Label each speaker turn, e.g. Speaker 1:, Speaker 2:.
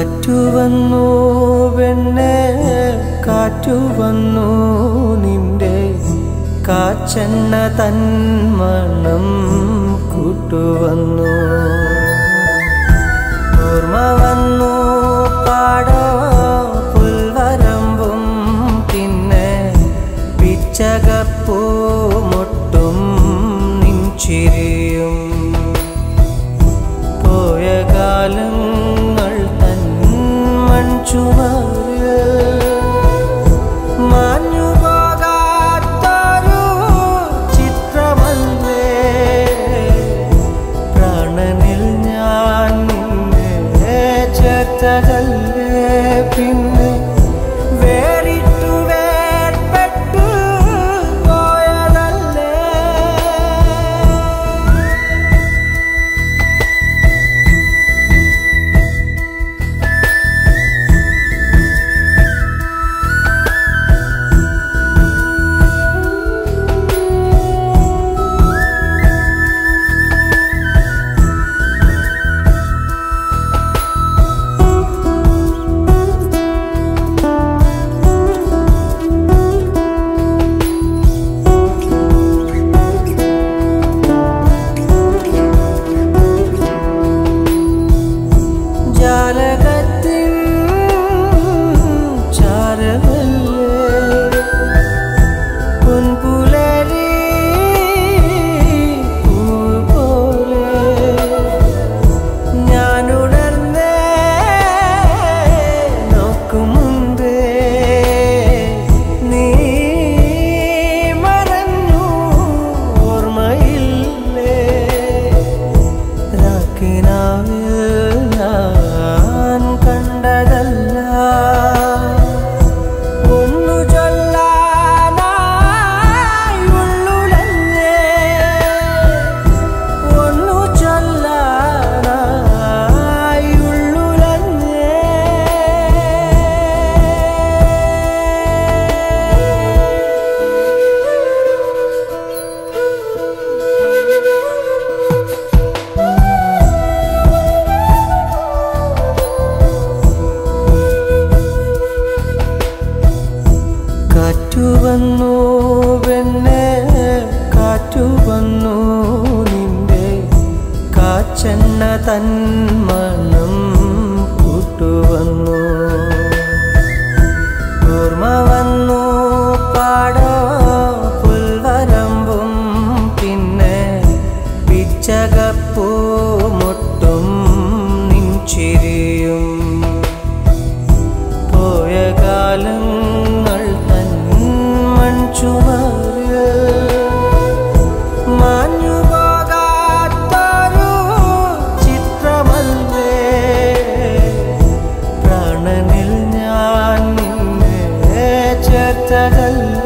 Speaker 1: കാറ്റു വന്നു വെണ്ണെ കാറ്റു വന്നു നിന്റെ കാച്ചെണ്ണ തന്മണം കൂട്ടുവന്നു ഓർമ്മ വന്നു പാടോ പുൽവരമ്പും പിന്നെ പിച്ചകപ്പൂ മുട്ടും നിൻചിരിയും പോയ കാലങ്ങൾ തൻ മൺചുമര് മാഞ്ഞു പോകാത്തൊരു ചിത്രമല്ലേ പ്രാണനിൽ ഞാൻ നിന്നെ ചേർത്തതല്ലേ പിന്നെ വേറിട്ടു വേർപെട്ടു പോയതല്ലേ ജാലകത്തിൻ ചാരമല്ലേ പൊൻപുലരി പൂ പോലെ ഞാനുണർന്നേ നോക്കും മുൻപേ നീ മറഞ്ഞു ഓർമ്മയില്ലേ രാക്കിനാവിൽ ഞാൻ കണ്ടതല്ല ഒന്നു ചൊല്ലാനായി ഉള്ളുലഞ്ഞേ ഒന്നു ചൊല്ലാനായി ഉള്ളുലഞ്ഞേ കാറ്റു വന്നു വെണ്ണെ കാറ്റു വന്നു നിന്റെ കാച്ചെണ്ണ തന്മണം കൂട്ടുവന്നു ഓർമ്മ വന്നു പാടോ പുൽവരമ്പും പിന്നെ പിച്ചകപ്പൂ മുട്ടും നിൻചിരിയും പോയ കാലങ്ങൾ തൻ മൺചുമര് മാഞ്ഞു പോകാത്തൊരു ചിത്രമല്ലേ പ്രാണനിൽ ഞാൻ നിന്നെ ചേർത്തതല്ലേ